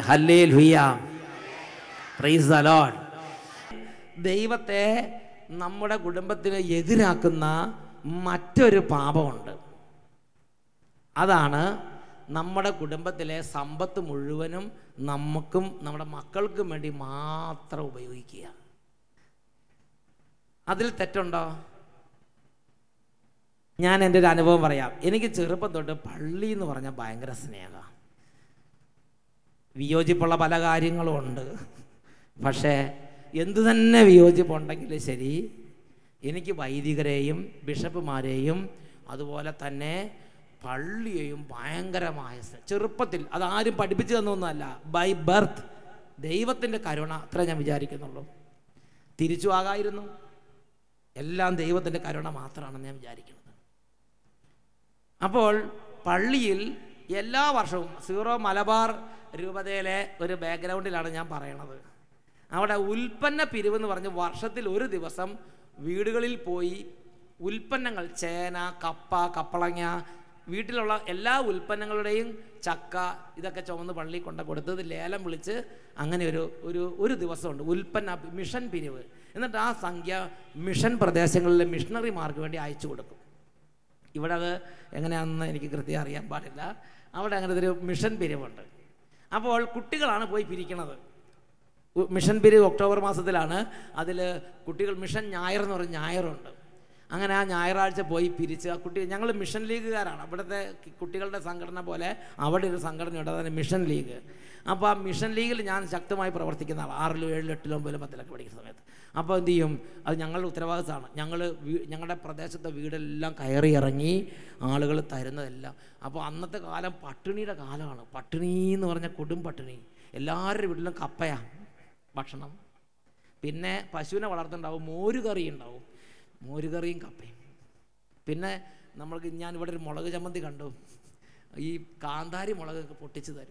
ഹല്ലേ ലുയ്യ price allowed ദൈവത്തെ നമ്മുടെ കുടുംബത്തിന് എതിരാക്കുന്ന മറ്റൊരു പാപമുണ്ട് അതാണ് നമ്മുടെ കുടുംബത്തിലെ സമ്പത്ത് മുഴുവനും നമുക്കും നമ്മുടെ മക്കൾക്കും വേണ്ടി മാത്രം ഉപയോഗിക്കുക അതിൽ തെറ്റുണ്ടോ ഞാൻ എൻ്റെ ഒരു അനുഭവം പറയാം എനിക്ക് ചെറുപ്പം തൊട്ട് പള്ളി എന്ന് പറഞ്ഞാൽ ഭയങ്കര സ്നേഹമാണ് വിയോജിപ്പുള്ള പല കാര്യങ്ങളും ഉണ്ട് പക്ഷേ എന്തു തന്നെ വിയോജിപ്പുണ്ടെങ്കിലും ശരി എനിക്ക് വൈദികരെയും ബിഷപ്പുമാരെയും അതുപോലെ തന്നെ പള്ളിയെയും ഭയങ്കരമായ സ്നേ- ചെറുപ്പത്തിൽ അതാരും പഠിപ്പിച്ചു തന്നൊന്നുമല്ല ബൈ ബർത്ത് ദൈവത്തിൻ്റെ കരുണ അത്ര ഞാൻ വിചാരിക്കുന്നുള്ളൂ തിരിച്ചു ആകായിരുന്നു എല്ലാം ദൈവത്തിൻ്റെ കരുണ മാത്രമാണെന്ന് ഞാൻ വിചാരിക്കുന്നത് അപ്പോൾ പള്ളിയിൽ എല്ലാ വർഷവും സീറോ മലബാർ രൂപതയിലെ ഒരു ബാക്ക്ഗ്രൗണ്ടിലാണ് ഞാൻ പറയണത് അവിടെ ഉൽപ്പന്ന പിരിവെന്ന് പറഞ്ഞ് വർഷത്തിൽ ഒരു ദിവസം വീടുകളിൽ പോയി ഉൽപ്പന്നങ്ങൾ ചേന കപ്പ കപ്പളങ്ങ വീട്ടിലുള്ള എല്ലാ ഉൽപ്പന്നങ്ങളുടെയും ചക്ക ഇതൊക്കെ ചുമന്ന് പള്ളി കൊണ്ട കൊടുത്തത് ലേലം വിളിച്ച് അങ്ങനെ ഒരു ഒരു ഒരു ദിവസമുണ്ട് ഉൽപ്പന്ന മിഷൻ പിരിവ് എന്നിട്ട് ആ സംഖ്യ മിഷൻ പ്രദേശങ്ങളിലെ മിഷണറിമാർക്ക് വേണ്ടി അയച്ചു കൊടുക്കും ഇവിടെ അത് എങ്ങനെയാണെന്ന് എനിക്ക് കൃത്യം അറിയാൻ പാടില്ല അവിടെ അങ്ങനെ ഒരു മിഷൻ പിരിവുണ്ട് അപ്പോൾ കുട്ടികളാണ് പോയി പിരിക്കണത് ഉ- മിഷൻ പിരിവ് ഒക്ടോബർ മാസത്തിലാണ് അതിൽ കുട്ടികൾ മിഷൻ ഞായർ എന്ന് പറഞ്ഞ ഞായറുണ്ട് അങ്ങനെ ആ ഞായറാഴ്ച പോയി പിരിച്ച് ആ കുട്ടി ഞങ്ങൾ മിഷൻ ലീഗുകാരാണ് അവിടുത്തെ കി- കുട്ടികളുടെ സംഘടന പോലെ അവിടെ ഒരു സംഘടനയുണ്ട് അതാണ് മിഷൻ ലീഗ് അപ്പോൾ ആ മിഷൻ ലീഗിൽ ഞാൻ ശക്തമായി പ്രവർത്തിക്കുന്ന ആളാണ് ആറിലും ഏഴിലും എട്ടിലും ഒമ്പതിലും പത്തിലൊക്കെ പഠിക്കുന്ന സമയത്ത് അപ്പോൾ എന്ത് ചെയ്യും അത് ഞങ്ങളുടെ ഉത്തരവാദിത്തമാണ് ഞങ്ങൾ ഞങ്ങളുടെ പ്രദേശത്തെ വീടെല്ലാം കയറി ഇറങ്ങി ആളുകൾ തരുന്നതെല്ലാം അപ്പോൾ അന്നത്തെ കാലം പട്ടിണിയുടെ കാലമാണ് പട്ടിണി എന്ന് പറഞ്ഞാൽ കൊടും പട്ടിണി എല്ലാവരുടെ വീട്ടിലും കപ്പയാണ് ഭക്ഷണം പിന്നെ പശുവിനെ വളർത്തുണ്ടാവും മോരുകറി ഉണ്ടാവും മോരുകറിയും കപ്പയും പിന്നെ നമ്മൾക്ക് ഞാൻ ഇവിടെ ഒരു മുളക് ചമ്മന്തി കണ്ടു ഈ കാന്താരി മുളകൊക്കെ പൊട്ടിച്ച് തരും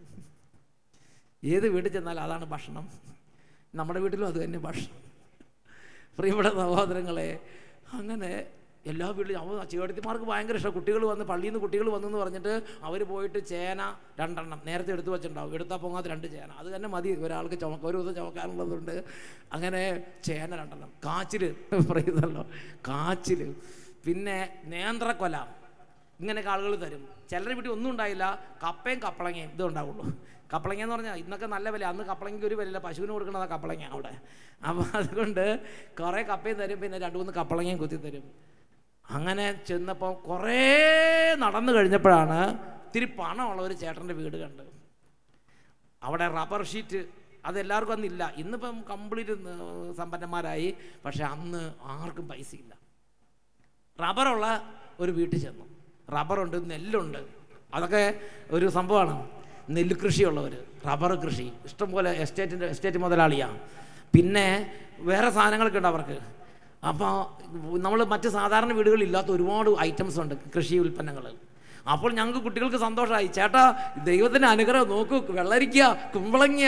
ഏത് വീട്ടിൽ ചെന്നാലും അതാണ് ഭക്ഷണം നമ്മുടെ വീട്ടിലും അത് തന്നെ ഭക്ഷണം പ്രിയപ്പെട്ട സഹോദരങ്ങളെ അങ്ങനെ എല്ലാ വീട്ടിലും അവ ചേട്ടത്തിമാർക്ക് ഭയങ്കര ഇഷ്ടം കുട്ടികൾ വന്ന് പള്ളിയിൽ നിന്ന് കുട്ടികൾ വന്നെന്ന് പറഞ്ഞിട്ട് അവർ പോയിട്ട് ചേന രണ്ടെണ്ണം നേരത്തെ എടുത്തു വെച്ചിട്ടുണ്ടാവും എടുത്താൽ പൊങ്ങാത്ത രണ്ട് ചേന അത് തന്നെ മതി ഒരാൾക്ക് ചുമക്ക ഒരു ദിവസം ചുമക്കാനുള്ളതുണ്ട് അങ്ങനെ ചേന രണ്ടെണ്ണം കാച്ചിൽ പറയുന്നല്ലോ കാച്ചിൽ പിന്നെ നേന്ത്രക്കൊല ഇങ്ങനെയൊക്കെ ആളുകൾ തരും ചിലരുടെ വീട്ടിൽ ഒന്നും ഉണ്ടായില്ല കപ്പയും കപ്പളങ്ങയും ഇതും ഉണ്ടാവുള്ളൂ കപ്പളങ്ങ എന്ന് പറഞ്ഞാൽ ഇന്നൊക്കെ നല്ല വില അന്ന് കപ്പളങ്ങയ്ക്ക് ഒരു വിലയില്ല പശുവിന് കൊടുക്കണതാണ് കപ്പളങ്ങ അവിടെ അപ്പോൾ അതുകൊണ്ട് കുറേ കപ്പയും തരും പിന്നെ രണ്ട് മൂന്ന് കപ്പളങ്ങയും കുത്തി തരും അങ്ങനെ ചെന്നപ്പോൾ കുറേ നടന്നു കഴിഞ്ഞപ്പോഴാണ് ഇത്തിരി പണമുള്ള ഒരു ചേട്ടൻ്റെ വീട് കണ്ടത് അവിടെ റബ്ബർ ഷീറ്റ് അതെല്ലാവർക്കും അന്നില്ല ഇന്നിപ്പം കംപ്ലീറ്റ് സമ്പന്നന്മാരായി പക്ഷെ അന്ന് ആർക്കും പൈസ ഇല്ല റബ്ബറുള്ള ഒരു വീട്ടിൽ ചെന്നു റബ്ബറുണ്ട് നെല്ലുണ്ട് അതൊക്കെ ഒരു സംഭവമാണ് നെല്ല് കൃഷിയുള്ളവർ റബ്ബർ കൃഷി ഇഷ്ടംപോലെ എസ്റ്റേറ്റിൻ്റെ എസ്റ്റേറ്റ് മുതലാളിയാണ് പിന്നെ വേറെ സാധനങ്ങളൊക്കെ ഉണ്ട് അവർക്ക് അപ്പോൾ നമ്മൾ മറ്റ് സാധാരണ വീടുകളില്ലാത്ത ഒരുപാട് ഐറ്റംസ് ഉണ്ട് കൃഷി ഉൽപ്പന്നങ്ങൾ അപ്പോൾ ഞങ്ങൾക്ക് കുട്ടികൾക്ക് സന്തോഷമായി ചേട്ടാ ദൈവത്തിൻ്റെ അനുഗ്രഹം നോക്കൂ വെള്ളരിക്ക കുമ്പളങ്ങ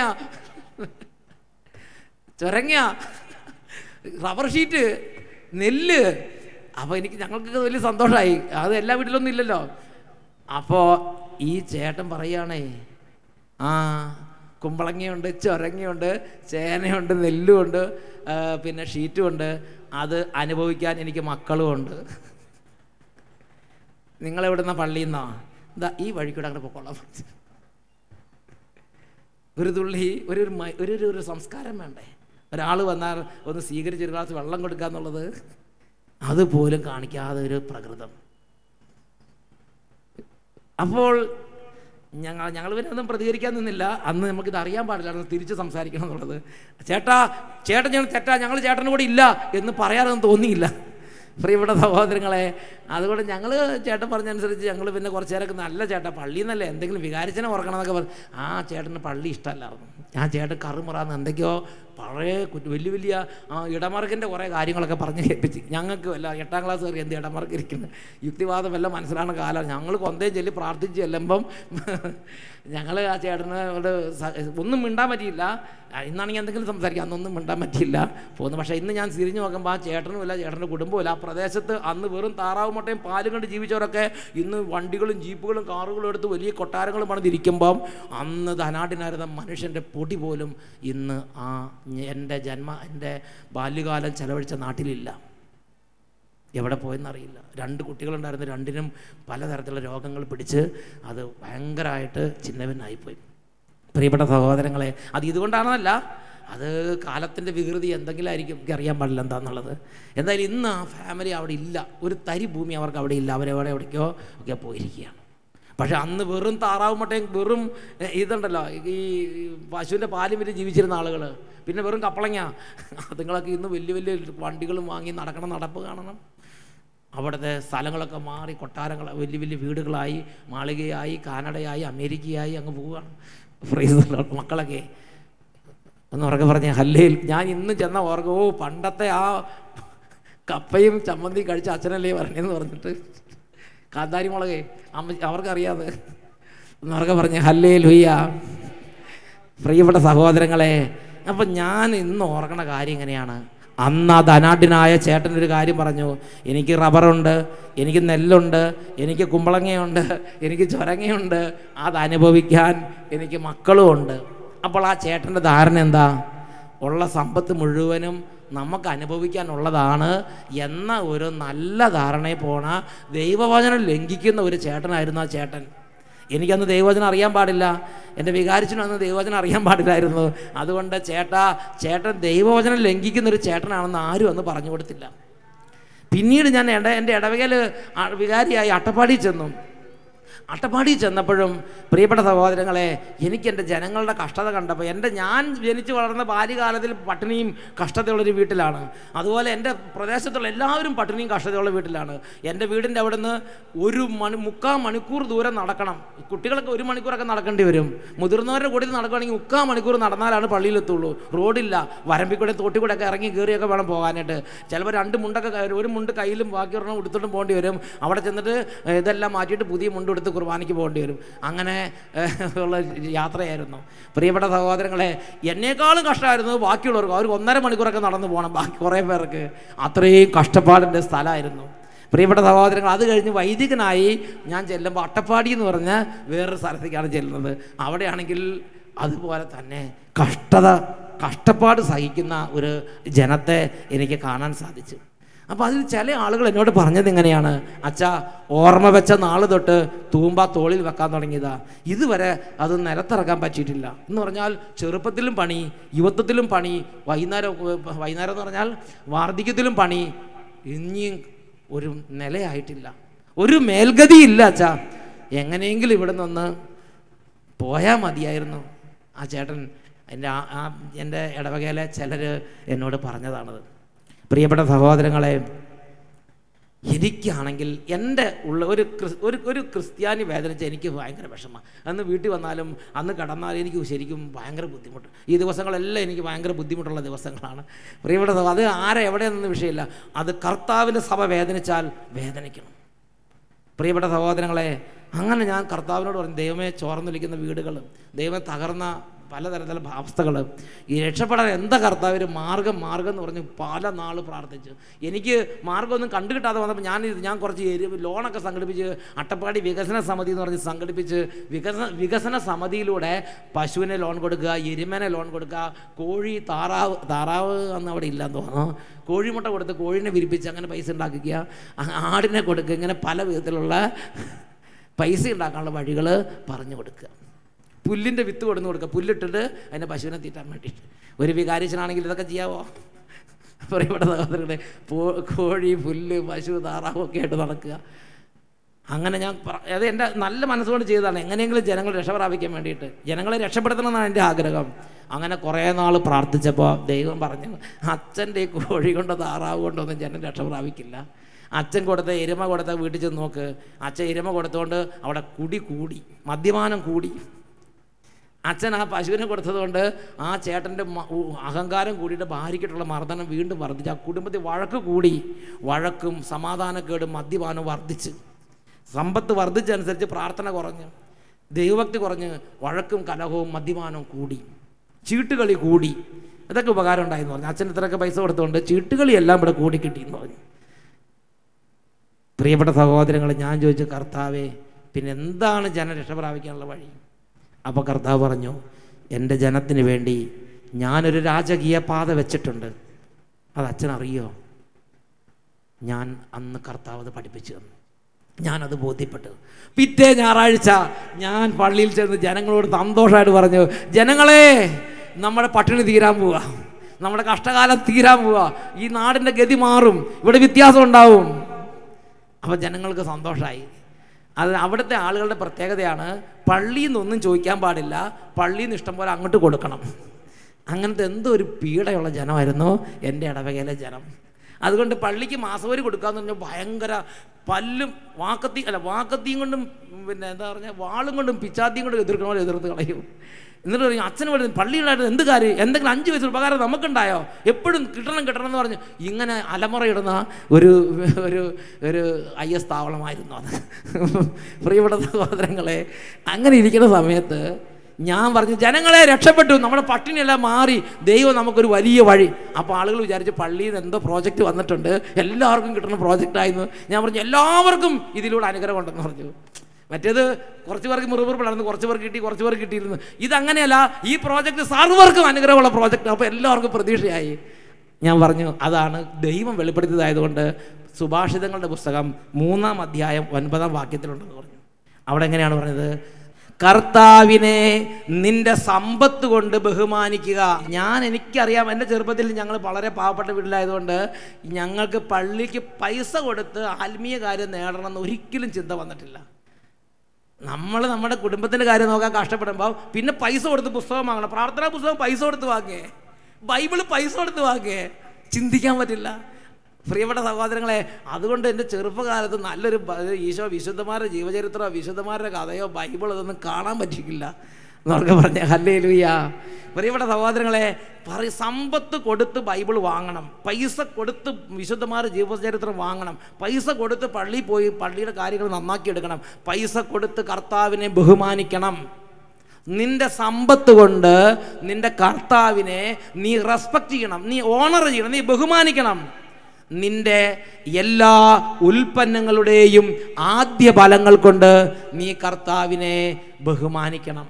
ചുരങ്ങ റബ്ബർ ഷീറ്റ് നെല്ല് അപ്പോൾ എനിക്ക് ഞങ്ങൾക്ക് വലിയ സന്തോഷമായി അത് എല്ലാ വീട്ടിലൊന്നും ഇല്ലല്ലോ അപ്പോൾ ഈ ചേട്ടൻ പറയുകയാണേ ആ കുമ്പളങ്ങയുണ്ട് ചുരങ്ങയുണ്ട് ചേനയുണ്ട് നെല്ലുമുണ്ട് ആ, പിന്നെ ഷീറ്റും ഉണ്ട് അത് അനുഭവിക്കാൻ എനിക്ക് മക്കളുമുണ്ട് നിങ്ങളെവിടുന്ന പള്ളിയിൽ നിന്നാ ഇതാ ഈ വഴിക്കൂടെ അങ്ങനെ പൊക്കോളാം ഒരു തുള്ളി ഒരു ഒരു മ- ഒരു ഒരു- ഒരു സംസ്കാരം വേണ്ടേ ഒരാൾ വന്നാൽ ഒന്ന് സ്വീകരിച്ച് ഒരു ഗ്ലാസ് വെള്ളം കൊടുക്കുക എന്നുള്ളത് അതുപോലും കാണിക്കാതെ ഒരു പ്രകൃതം അപ്പോൾ ഞങ്ങൾ ഞങ്ങൾ പിന്നെ ഒന്നും പ്രതികരിക്കാൻ നിന്നില്ല അന്ന് നമുക്കിത് അറിയാൻ പാടില്ലായിരുന്നു തിരിച്ച് സംസാരിക്കണം എന്നുള്ളത് ചേട്ടാ ചേട്ടൻ ഞങ്ങൾ തെറ്റാ ഞങ്ങൾ ചേട്ടൻ്റെ കൂടെ ഇല്ല എന്ന് പറയാനൊന്നും തോന്നിയില്ല പ്രിയപ്പെട്ട സഹോദരങ്ങളെ അതുകൊണ്ട് ഞങ്ങൾ ചേട്ടൻ പറഞ്ഞനുസരിച്ച് ഞങ്ങൾ പിന്നെ കുറച്ച് നേരമൊക്കെ നല്ല ചേട്ടാ പള്ളിയിൽ നിന്നല്ലേ എന്തെങ്കിലും വികാരിച്ചനെ ഓർക്കണം എന്നൊക്കെ പറഞ്ഞു ആ ചേട്ടന് പള്ളി ഇഷ്ടമല്ലായിരുന്നു ആ ചേട്ടൻ കറുമുറാന്ന് എന്തൊക്കെയോ പഴയ കുറ്റ- വലിയ വലിയ ആ ഇടമറുകിൻ്റെ കുറേ കാര്യങ്ങളൊക്കെ പറഞ്ഞ് കേൾപ്പിച്ച് ഞങ്ങൾക്ക് വല്ല എട്ടാം ക്ലാസ് കയറി എന്ത് ഇടമറുക്ക് ഇരിക്കുന്നത് യുക്തിവാദം എല്ലാം മനസ്സിലാണ് കാലം ഞങ്ങൾ കൊന്തയും ചൊല്ലി പ്രാർത്ഥിച്ച് ചെല്ലുമ്പം ഞങ്ങൾ ആ ചേട്ടനോട് സ- ഒന്നും മിണ്ടാൻ പറ്റിയില്ല ആ, ഇന്നാണെങ്കിൽ എന്തെങ്കിലും സംസാരിക്കാം അന്നൊന്നും മിണ്ടാൻ പറ്റിയില്ല പോന്നു പക്ഷേ ഇന്ന് ഞാൻ തിരിഞ്ഞു നോക്കുമ്പോൾ ആ ചേട്ടനുമില്ല ചേട്ടൻ്റെ കുടുംബമില്ല ആ പ്രദേശത്ത് അന്ന് വെറും താറാവ് മുട്ടയും പാലും കണ്ട് ജീവിച്ചവരൊക്കെ ഇന്ന് വണ്ടികളും ജീപ്പുകളും കാറുകളും എടുത്ത് വലിയ കൊട്ടാരങ്ങളും പണിതിരിക്കുമ്പം അന്ന് ധനാടിനായിരുന്ന മനുഷ്യൻ്റെ പൊടി പോലും ഇന്ന് ആ എൻ്റെ ജന്മ എൻ്റെ ബാല്യകാലം ചെലവഴിച്ച നാട്ടിലില്ല എവിടെ പോയെന്നറിയില്ല രണ്ട് കുട്ടികളുണ്ടായിരുന്നു രണ്ടിനും പലതരത്തിലുള്ള രോഗങ്ങൾ പിടിച്ച് അത് ഭയങ്കരമായിട്ട് ചിന്നവനായിപ്പോയി പ്രിയപ്പെട്ട സഹോദരങ്ങളെ അത് ഇതുകൊണ്ടാണെന്നല്ല അത് കാലത്തിൻ്റെ വികൃതി എന്തെങ്കിലും ആയിരിക്കും എനിക്ക് അറിയാൻ പാടില്ല എന്താണെന്നുള്ളത് എന്തായാലും ഇന്ന് ആ ഫാമിലി അവിടെ ഇല്ല ഒരു തരി ഭൂമി അവർക്ക് അവിടെ ഇല്ല അവരെവിടെ എവിടേക്കോ ഒക്കെ പോയിരിക്കുകയാണ് പക്ഷെ അന്ന് വെറും താറാവ് മുട്ടയും വെറും എ, ഇതുണ്ടല്ലോ ഈ ഈ പശുവിൻ്റെ പാലും വിറ്റ് ജീവിച്ചിരുന്ന ആളുകൾ പിന്നെ വെറും കപ്പളങ്ങ അതുങ്ങളൊക്കെ ഇന്ന് വലിയ വലിയ വണ്ടികളും വാങ്ങി നടക്കണം നടപ്പ് കാണണം അവിടുത്തെ സ്ഥലങ്ങളൊക്കെ മാറി കൊട്ടാരങ്ങൾ വലിയ വലിയ വീടുകളായി മാളികയായി കാനഡയായി അമേരിക്കയായി അങ്ങ് പോവുകയാണ് ഫ്രൈസ് മക്കളൊക്കെ ഒന്ന് ഉറക്കെ പറഞ്ഞ ഹല്ലേൽ ഞാൻ ഇന്ന് ചെന്ന ഓർക്ക ഓ പണ്ടത്തെ ആ കപ്പയും ചമ്മന്തി കഴിച്ച അച്ഛനല്ലേ പറഞ്ഞെന്ന് പറഞ്ഞിട്ട് കാന്താരി മുളകെ അമ്മ അവർക്കറിയാതെ ഒന്ന് ഉറക്കെ പറഞ്ഞ ഹല്ലേ ലുയ്യ പ്രിയപ്പെട്ട സഹോദരങ്ങളെ അപ്പം ഞാൻ ഇന്ന് ഓർക്കണ കാര്യം എങ്ങനെയാണ് അന്ന് ആ ധനാഢ്യനായ ചേട്ടൻ ഒരു കാര്യം പറഞ്ഞു എനിക്ക് റബ്ബറുണ്ട് എനിക്ക് നെല്ലുണ്ട് എനിക്ക് കുമ്പളങ്ങയുണ്ട് എനിക്ക് ചൊരങ്ങയുണ്ട് അത് അനുഭവിക്കാൻ എനിക്ക് മക്കളും ഉണ്ട് അപ്പോൾ ആ ചേട്ടൻ്റെ ധാരണ എന്താ ഉള്ള സമ്പത്ത് മുഴുവനും നമുക്ക് അനുഭവിക്കാനുള്ളതാണ് എന്ന ഒരു നല്ല ധാരണയിൽ പോണ ദൈവവചനം ലംഘിക്കുന്ന ഒരു ചേട്ടനായിരുന്നു ആ ചേട്ടൻ എനിക്കന്ന് ദൈവവചനം അറിയാൻ പാടില്ല എൻ്റെ വികാരിച്ചിനും അന്ന് ദൈവവചനം അറിയാൻ പാടില്ലായിരുന്നു അതുകൊണ്ട് ചേട്ടാ ചേട്ടൻ ദൈവവചനം ലംഘിക്കുന്ന ഒരു ചേട്ടനാണെന്ന് ആരും അന്ന് പറഞ്ഞു കൊടുത്തില്ല പിന്നീട് ഞാൻ ഇട എൻ്റെ ഇടവകയിൽ വികാരിയായി അട്ടപ്പാടി ചെന്നു അട്ടപ്പാടി ചെന്നപ്പോഴും പ്രിയപ്പെട്ട സഹോദരങ്ങളെ എനിക്ക് എൻ്റെ ജനങ്ങളുടെ കഷ്ടത കണ്ടപ്പോൾ എൻ്റെ ഞാൻ ജനിച്ചു വളർന്ന ബാല്യകാലത്തിൽ പട്ടിണിയും കഷ്ടതയുള്ളൊരു വീട്ടിലാണ് അതുപോലെ എൻ്റെ പ്രദേശത്തുള്ള എല്ലാവരും പട്ടിണിയും കഷ്ടതയുള്ള വീട്ടിലാണ് എൻ്റെ വീടിൻ്റെ അവിടെ നിന്ന് ഒരു മണി മുക്കാൽ മണിക്കൂർ ദൂരം നടക്കണം കുട്ടികളൊക്കെ ഒരു മണിക്കൂറൊക്കെ നടക്കേണ്ടി വരും മുതിർന്നവരുടെ കൂടെ നടക്കുകയാണെങ്കിൽ മുക്കാൽ മണിക്കൂർ നടന്നാലാണ് പള്ളിയിലെത്തുള്ളൂ റോഡില്ല വരമ്പിക്കൂടെ തോട്ടിക്കൂടെ ഒക്കെ ഇറങ്ങി കയറിയൊക്കെ വേണം പോകാനായിട്ട് ചിലപ്പോൾ രണ്ട് മുണ്ടൊക്കെ കയറി ഒരു മുണ്ട് കയ്യിലും ബാക്കി ഒരെണ്ണം എടുത്തിട്ടും പോകേണ്ടി വരും അവിടെ ചെന്നിട്ട് ഏഹ്, ഇതെല്ലാം മാറ്റിയിട്ട് പുതിയ മുണ്ട് എടുത്ത് കുർബാനയ്ക്ക് പോകേണ്ടി വരും അങ്ങനെ ഏഹ്, ഉള്ള യാത്രയായിരുന്നു പ്രിയപ്പെട്ട സഹോദരങ്ങളെ എന്നേക്കാളും കഷ്ടമായിരുന്നു ബാക്കിയുള്ളവർക്ക് അവർ ഒന്നര മണിക്കൂറൊക്കെ നടന്നു പോകണം ബാക്കി കുറേ പേർക്ക് അത്രയും കഷ്ടപ്പാടിൻ്റെ സ്ഥലമായിരുന്നു പ്രിയപ്പെട്ട സഹോദരങ്ങൾ അത് കഴിഞ്ഞ് വൈദികനായി ഞാൻ ചെല്ലുമ്പോൾ അട്ടപ്പാടി എന്ന് പറഞ്ഞ വേറൊരു സ്ഥലത്തേക്കാണ് ചെല്ലുന്നത് അവിടെയാണെങ്കിൽ അതുപോലെ തന്നെ കഷ്ടത കഷ്ടപ്പാട് സഹിക്കുന്ന ഒരു ജനത്തെ എനിക്ക് കാണാൻ സാധിച്ചു അപ്പോൾ അതിൽ ചില ആളുകൾ എന്നോട് പറഞ്ഞത് ഇങ്ങനെയാണ് അച്ഛാ ഓർമ്മ വെച്ച നാൾ തൊട്ട് തൂമ്പ തോളിൽ വെക്കാൻ തുടങ്ങിയതാ ഇതുവരെ അത് നിലത്തിറക്കാൻ പറ്റിയിട്ടില്ല എന്ന് പറഞ്ഞാൽ ചെറുപ്പത്തിലും പണി യുവത്വത്തിലും പണി വൈകുന്നേരം വൈകുന്നേരം എന്ന് പറഞ്ഞാൽ വാർദ്ധക്യത്തിലും പണി ഇനിയും ഒരു നിലയായിട്ടില്ല ഒരു മേൽഗതിയില്ല അച്ഛാ എങ്ങനെയെങ്കിലും ഇവിടെ നിന്ന് പോയാൽ മതിയായിരുന്നു ആ ചേട്ടൻ എൻ്റെ ആ ആ എൻ്റെ ഇടവകയിലെ ചിലർ എന്നോട് പറഞ്ഞതാണത് പ്രിയപ്പെട്ട സഹോദരങ്ങളെ എനിക്കാണെങ്കിൽ എൻ്റെ ഉള്ള ഒരു ക്രിസ് ഒരു ഒരു ക്രിസ്ത്യാനി വേദനിച്ച എനിക്ക് ഭയങ്കര വിഷമം അന്ന് വീട്ടിൽ വന്നാലും അന്ന് കടന്നാലും എനിക്ക് ശരിക്കും ഭയങ്കര ബുദ്ധിമുട്ട് ഈ ദിവസങ്ങളെല്ലാം എനിക്ക് ഭയങ്കര ബുദ്ധിമുട്ടുള്ള ദിവസങ്ങളാണ് പ്രിയപ്പെട്ട സഹോ- അത് ആരെ എവിടെയെന്നൊന്നും വിഷയമില്ല അത് കർത്താവിൻ്റെ സഭ വേദനിച്ചാൽ വേദനിക്കണം പ്രിയപ്പെട്ട സഹോദരങ്ങളെ അങ്ങനെ ഞാൻ കർത്താവിനോട് പറഞ്ഞു ദൈവമേ ചോർന്നൊലിക്കുന്ന വീടുകൾ ദൈവം തകർന്ന പലതരത്തിലുള്ള അവസ്ഥകൾ ഈ രക്ഷപ്പെടാൻ എന്താ കർത്താവിന് മാർഗം മാർഗം എന്ന് പറഞ്ഞ് പല നാൾ പ്രാർത്ഥിച്ചു എനിക്ക് മാർഗമൊന്നും കണ്ടു കിട്ടാതെ വന്നപ്പോൾ ഞാൻ ഇത് ഞാൻ കുറച്ച് എരി ലോണൊക്കെ സംഘടിപ്പിച്ച് അട്ടപ്പാടി വികസന സമിതി എന്ന് പറഞ്ഞ് സംഘടിപ്പിച്ച് വികസന വികസന സമിതിയിലൂടെ പശുവിനെ ലോൺ കൊടുക്കുക എരുമനെ ലോൺ കൊടുക്കുക കോഴി താറാവ് താറാവ് അന്ന് അവിടെ ഇല്ലാന്ന് തോന്നുന്നു കോഴിമുട്ട കൊടുത്ത് കോഴിനെ വിരിപ്പിച്ച് അങ്ങനെ പൈസ ഉണ്ടാക്കിക്കുക ആ- ആടിനെ കൊടുക്കുക ഇങ്ങനെ പല വിധത്തിലുള്ള പൈസ ഉണ്ടാക്കാനുള്ള വഴികൾ പറഞ്ഞു കൊടുക്കുക പുല്ലിൻ്റെ വിത്ത് കൊടുന്ന് കൊടുക്കുക പുല്ലിട്ടിട്ട് അതിനെ പശുവിനെ തീറ്റാൻ വേണ്ടിയിട്ട് ഒരു വികാരിച്ചനാണെങ്കിൽ ഇതൊക്കെ ചെയ്യാവോ പ്രിയപ്പെട്ട സഹോദരങ്ങളെ പോ- കോഴി പുല്ല് പശു താറാവ് ഒക്കെ ആയിട്ട് നടക്കുക അങ്ങനെ ഞാൻ പറ- അത് എൻ്റെ നല്ല മനസ്സുകൊണ്ട് ചെയ്തതാണ് എങ്ങനെയെങ്കിലും ജനങ്ങൾ രക്ഷ പ്രാപിക്കാൻ വേണ്ടിയിട്ട് ജനങ്ങളെ രക്ഷപ്പെടുത്തണം എന്നാണ് എൻ്റെ ആഗ്രഹം അങ്ങനെ കുറേ നാൾ പ്രാർത്ഥിച്ചപ്പോൾ ദൈവം പറഞ്ഞു അച്ഛൻ്റെ ഈ കോഴി കൊണ്ടോ താറാവ് കൊണ്ടോ ഒന്നും ജനം രക്ഷ പ്രാപിക്കില്ല അച്ഛൻ കൊടുത്ത എരുമ കൊടുത്ത വീട്ടിൽ ചെന്ന് നോക്ക് അച്ഛൻ എരുമ കൊടുത്തുകൊണ്ട് അവിടെ കുടി കൂടി മദ്യപാനം കൂടി അച്ഛൻ ആ പശുവിനെ കൊടുത്തതുകൊണ്ട് ആ ചേട്ടൻ്റെ മ- ഉ- അഹങ്കാരം കൂടിയിട്ട് ഭാര്യയ്ക്കിട്ടുള്ള മർദ്ദനം വീണ്ടും വർദ്ധിച്ചു ആ കുടുംബത്തിൽ വഴക്ക് കൂടി വഴക്കും സമാധാനക്കേടും മദ്യപാനവും വർദ്ധിച്ച് സമ്പത്ത് വർദ്ധിച്ചനുസരിച്ച് പ്രാർത്ഥന കുറഞ്ഞ് ദൈവഭക്തി കുറഞ്ഞ് വഴക്കും കലഹവും മദ്യപാനവും കൂടി ചീട്ടുകളി കൂടി ഇതൊക്കെ ഉപകാരം ഉണ്ടായെന്ന് പറഞ്ഞു അച്ഛൻ ഇത്രയൊക്കെ പൈസ കൊടുത്തുകൊണ്ട് ചീട്ടുകളി എല്ലാം ഇവിടെ കൂടി കിട്ടിയെന്ന് പറഞ്ഞു പ്രിയപ്പെട്ട സഹോദരങ്ങൾ ഞാൻ ചോദിച്ചു കർത്താവേ പിന്നെ എന്താണ് ജനം രക്ഷ പ്രാപിക്കാനുള്ള വഴി അപ്പോൾ കർത്താവ് പറഞ്ഞു എൻ്റെ ജനത്തിന് വേണ്ടി ഞാനൊരു രാജകീയ പാത വെച്ചിട്ടുണ്ട് അത് അച്ഛൻ അറിയോ ഞാൻ അന്ന് കർത്താവ് അത് പഠിപ്പിച്ചു തന്നു ഞാനത് ബോധ്യപ്പെട്ടു പിറ്റേ ഞായറാഴ്ച ഞാൻ പള്ളിയിൽ ചെന്ന് ജനങ്ങളോട് സന്തോഷമായിട്ട് പറഞ്ഞു ജനങ്ങളെ നമ്മുടെ പട്ടിണി തീരാൻ പോവുക നമ്മുടെ കഷ്ടകാലം തീരാൻ പോവുക ഈ നാടിൻ്റെ ഗതി മാറും ഇവിടെ വ്യത്യാസം ഉണ്ടാവും അപ്പോൾ ജനങ്ങൾക്ക് സന്തോഷമായി അത് അവിടുത്തെ ആളുകളുടെ പ്രത്യേകതയാണ് പള്ളിയിൽ നിന്നൊന്നും ചോദിക്കാൻ പാടില്ല പള്ളിയിൽ നിന്ന് ഇഷ്ടം പോലെ അങ്ങോട്ട് കൊടുക്കണം അങ്ങനത്തെ എന്തോ ഒരു പീഡയുള്ള ജനമായിരുന്നു എൻ്റെ ഇടവകയിലെ ജനം അതുകൊണ്ട് പള്ളിക്ക് മാസവരി കൊടുക്കാന്ന് പറഞ്ഞാൽ ഭയങ്കര പല്ലും വാക്കത്തി അല്ല വാക്കത്തിയും കൊണ്ടും പിന്നെ എന്താ പറഞ്ഞാൽ വാളും കൊണ്ടും പിച്ചാത്തിയും കൊണ്ടും എതിർക്കണോ എതിർത്ത് കളയും എന്നിട്ട് പറയും അച്ഛന് പറയുന്നത് പള്ളിയിലായിട്ട് എന്ത് കാര്യം എന്തെങ്കിലും അഞ്ച് വയസ്സ് ഉപകാരം നമുക്കുണ്ടായോ എപ്പോഴും കിട്ടണം കിട്ടണം എന്ന് പറഞ്ഞ് ഇങ്ങനെ അലമുറയിടുന്ന ഒരു ഒരു ഒരു ഐ എസ് താവളമായിരുന്നു അത് പ്രിയപ്പെട്ട സഹോദരങ്ങളെ അങ്ങനെ ഇരിക്കുന്ന സമയത്ത് ഞാൻ പറഞ്ഞു ജനങ്ങളെ രക്ഷപ്പെട്ടു നമ്മുടെ പട്ടിണിയെല്ലാം മാറി ദൈവം നമുക്കൊരു വലിയ വഴി അപ്പോൾ ആളുകൾ വിചാരിച്ചു പള്ളിയിൽ നിന്ന് എന്തോ പ്രോജക്റ്റ് വന്നിട്ടുണ്ട് എല്ലാവർക്കും കിട്ടുന്ന പ്രോജക്റ്റായിരുന്നു ഞാൻ പറഞ്ഞു എല്ലാവർക്കും ഇതിലൂടെ അനുഗ്രഹം ഉണ്ടെന്ന് പറഞ്ഞു മറ്റേത് കുറച്ച് പേർക്ക് മുറിവുറുപ്പ് നടന്നു കുറച്ച് പേർക്ക് കിട്ടി കുറച്ച് പേർക്ക് കിട്ടിയിരുന്നു ഇതങ്ങനെയല്ല ഈ പ്രോജക്റ്റ് സർവർക്കും അനുഗ്രഹമുള്ള പ്രോജക്റ്റ് അപ്പോൾ എല്ലാവർക്കും പ്രതീക്ഷയായി ഞാൻ പറഞ്ഞു അതാണ് ദൈവം വെളിപ്പെടുത്തിയതായതുകൊണ്ട് സുഭാഷിതങ്ങളുടെ പുസ്തകം മൂന്നാം അധ്യായം ഒൻപതാം വാക്യത്തിലുണ്ടെന്ന് പറഞ്ഞു അവിടെ എങ്ങനെയാണ് പറഞ്ഞത് കർത്താവിനെ നിന്റെ സമ്പത്ത് കൊണ്ട് ബഹുമാനിക്കുക ഞാൻ എനിക്കറിയാം എൻ്റെ ചെറുപ്പത്തിൽ ഞങ്ങൾ വളരെ പാവപ്പെട്ട വീട്ടിലായതുകൊണ്ട് ഞങ്ങൾക്ക് പള്ളിക്ക് പൈസ കൊടുത്ത് ആത്മീയ കാര്യം നേടണമെന്ന് ഒരിക്കലും ചിന്ത വന്നിട്ടില്ല നമ്മൾ നമ്മുടെ കുടുംബത്തിൻ്റെ കാര്യം നോക്കാൻ കഷ്ടപ്പെടുമ്പോൾ പിന്നെ പൈസ കൊടുത്ത് പുസ്തകം വാങ്ങണം പ്രാർത്ഥനാ പുസ്തകം പൈസ കൊടുത്ത് വാങ്ങേ ബൈബിള് പൈസ കൊടുത്ത് വാങ്ങേ ചിന്തിക്കാൻ പറ്റില്ല പ്രിയപ്പെട്ട സഹോദരങ്ങളെ അതുകൊണ്ട് എൻ്റെ ചെറുപ്പകാലത്ത് നല്ലൊരു ബ- ഈശോ വിശുദ്ധന്മാരുടെ ജീവചരിത്രമോ വിശുദ്ധന്മാരുടെ കഥയോ ബൈബിളോ ഇതൊന്നും കാണാൻ പറ്റിക്കില്ല എന്നൊക്കെ പറഞ്ഞ ഹല്ലേ ലൂയ പ്രിയപ്പെട്ട സഹോദരങ്ങളെ പറ സമ്പത്ത് കൊടുത്ത് ബൈബിൾ വാങ്ങണം പൈസ കൊടുത്ത് വിശുദ്ധന്മാരുടെ ജീവചരിത്രം വാങ്ങണം പൈസ കൊടുത്ത് പള്ളിയിൽ പോയി പള്ളിയുടെ കാര്യങ്ങൾ നന്നാക്കി എടുക്കണം പൈസ കൊടുത്ത് കർത്താവിനെ ബഹുമാനിക്കണം നിന്റെ സമ്പത്ത് കൊണ്ട് നിന്റെ കർത്താവിനെ നീ റെസ്പെക്റ്റ് ചെയ്യണം നീ ഓണർ ചെയ്യണം നീ ബഹുമാനിക്കണം നിന്റെ എല്ലാ ഉൽപ്പന്നങ്ങളുടെയും ആദ്യ ഫലങ്ങൾ കൊണ്ട് നീ കർത്താവിനെ ബഹുമാനിക്കണം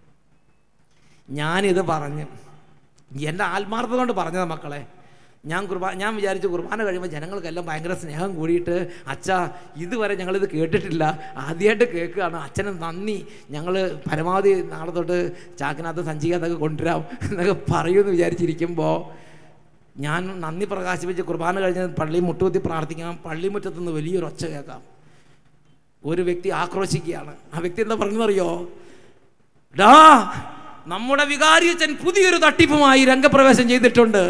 ഞാനിത് പറഞ്ഞു എൻ്റെ ആത്മാർത്ഥത കൊണ്ട് പറഞ്ഞത് മക്കളെ ഞാൻ കുർബാന ഞാൻ വിചാരിച്ചു കുർബാന കഴിയുമ്പോൾ ജനങ്ങൾക്കെല്ലാം ഭയങ്കര സ്നേഹം കൂടിയിട്ട് അച്ഛാ ഇതുവരെ ഞങ്ങളിത് കേട്ടിട്ടില്ല ആദ്യമായിട്ട് കേൾക്കുകയാണ് അച്ഛന് നന്ദി ഞങ്ങൾ പരമാവധി നാളെ തൊട്ട് ചാക്കിനകത്ത് സഞ്ചിക്കകത്തൊക്കെ കൊണ്ടുവരാം എന്നൊക്കെ പറയുമെന്ന് വിചാരിച്ചിരിക്കുമ്പോൾ ഞാൻ നന്ദി പ്രകാശിപ്പിച്ച് കുർബാന കഴിഞ്ഞ് പള്ളി മുട്ടുകുത്തി പ്രാർത്ഥിക്കാം പള്ളിമുറ്റത്ത് നിന്ന് വലിയൊരു ഒച്ച കേൾക്കാം ഒരു വ്യക്തി ആക്രോശിക്കുകയാണ് ആ വ്യക്തി എന്താ പറഞ്ഞതറിയോ ഡാ നമ്മുടെ വികാരിയച്ഛൻ പുതിയൊരു തട്ടിപ്പുമായി രംഗപ്രവേശം ചെയ്തിട്ടുണ്ട്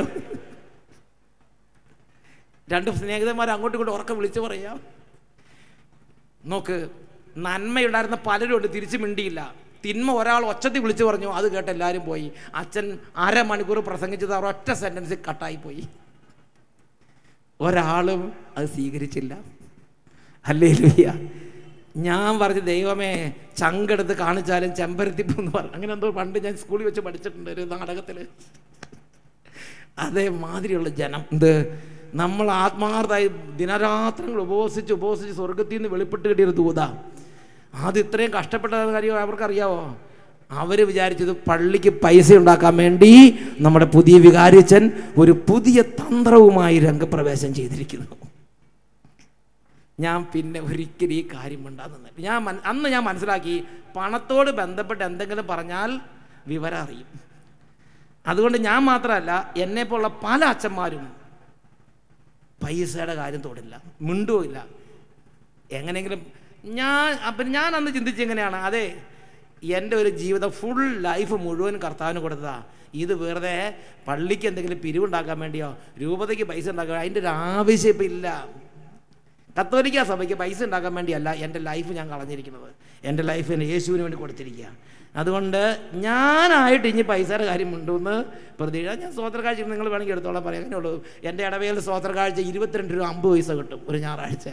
രണ്ട് സ്നേഹിതന്മാർ അങ്ങോട്ടും ഇങ്ങോട്ടും ഉറക്കം വിളിച്ചു പറയാം നോക്ക് നന്മയുണ്ടായിരുന്ന പലരും ഉണ്ട് തിരിച്ചു മിണ്ടിയില്ല തിന്മ ഒരാൾ ഒച്ചത്തിൽ വിളിച്ചു പറഞ്ഞു അത് കേട്ട് എല്ലാവരും പോയി അച്ഛൻ അരമണിക്കൂർ പ്രസംഗിച്ചത് അവർ ഒറ്റ സെൻറ്റൻസിൽ കട്ടായി പോയി ഒരാളും അത് സ്വീകരിച്ചില്ല അല്ലേ ലുയ്യ ഞാൻ പറഞ്ഞു ദൈവമേ ചങ്കെടുത്ത് കാണിച്ചാലും ചെമ്പരത്തിപ്പൂ എന്ന് പറഞ്ഞു അങ്ങനെ എന്തോ പണ്ട് ഞാൻ സ്കൂളിൽ വെച്ച് പഠിച്ചിട്ടുണ്ട് ഒരു നാടകത്തിൽ അതേ മാതിരിയുള്ള ജനം എന്ത് നമ്മൾ ആത്മാർത്ഥമായി ദിനരാത്രങ്ങൾ ഉപവസിച്ച് ഉപവസിച്ച് സ്വർഗത്തിൽ നിന്ന് വെളിപ്പെട്ട് കിട്ടിയൊരു ദൂത അത് ഇത്രയും കഷ്ടപ്പെട്ട കാര്യം അവർക്കറിയാവോ അവർ വിചാരിച്ചത് പള്ളിക്ക് പൈസ ഉണ്ടാക്കാൻ വേണ്ടി നമ്മുടെ പുതിയ വികാരിച്ചൻ ഒരു പുതിയ തന്ത്രവുമായി രംഗപ്രവേശം ചെയ്തിരിക്കുന്നു ഞാൻ പിന്നെ ഒരിക്കലും ഈ കാര്യം ഉണ്ടാകുന്നില്ല ഞാൻ മൻ- അന്ന് ഞാൻ മനസ്സിലാക്കി പണത്തോട് ബന്ധപ്പെട്ട് എന്തെങ്കിലും പറഞ്ഞാൽ വിവരം അറിയും അതുകൊണ്ട് ഞാൻ മാത്രമല്ല എന്നെപ്പോലുള്ള പല അച്ഛന്മാരും പൈസയുടെ കാര്യം തൊടില്ല മിണ്ടുമില്ല എങ്ങനെയെങ്കിലും ഞാൻ അപ്പം ഞാൻ അന്ന് ചിന്തിച്ചെങ്ങനെയാണ് അതെ എൻ്റെ ഒരു ജീവിതം ഫുൾ ലൈഫ് മുഴുവൻ കർത്താവിന് കൊടുത്തതാ ഇത് വെറുതെ പള്ളിക്ക് എന്തെങ്കിലും പിരിവുണ്ടാക്കാൻ വേണ്ടിയോ രൂപതയ്ക്ക് പൈസ ഉണ്ടാക്കാൻ അതിൻ്റെ ഒരു ആവശ്യം ഇപ്പം ഇല്ല കത്തോലിക്ക സഭയ്ക്ക് പൈസ ഉണ്ടാക്കാൻ വേണ്ടിയല്ല എൻ്റെ ലൈഫ് ഞാൻ കളഞ്ഞിരിക്കുന്നത് എൻ്റെ ലൈഫ് എൻ്റെ യേശുവിന് വേണ്ടി കൊടുത്തിരിക്കുക അതുകൊണ്ട് ഞാനായിട്ട് ഇനി പൈസയുടെ കാര്യം ഉണ്ടെന്ന് പ്രതീക്ഷ ഞാൻ സ്വോത്രക്കാഴ്ച നിങ്ങൾ വേണമെങ്കിൽ എടുത്തോളാം പറയാം അങ്ങനെ ഉള്ളൂ എൻ്റെ ഇടവേൽ സ്വോത്രക്കാഴ്ച ഇരുപത്തിരണ്ട് രൂപ അമ്പത് പൈസ കിട്ടും ഒരു ഞായറാഴ്ച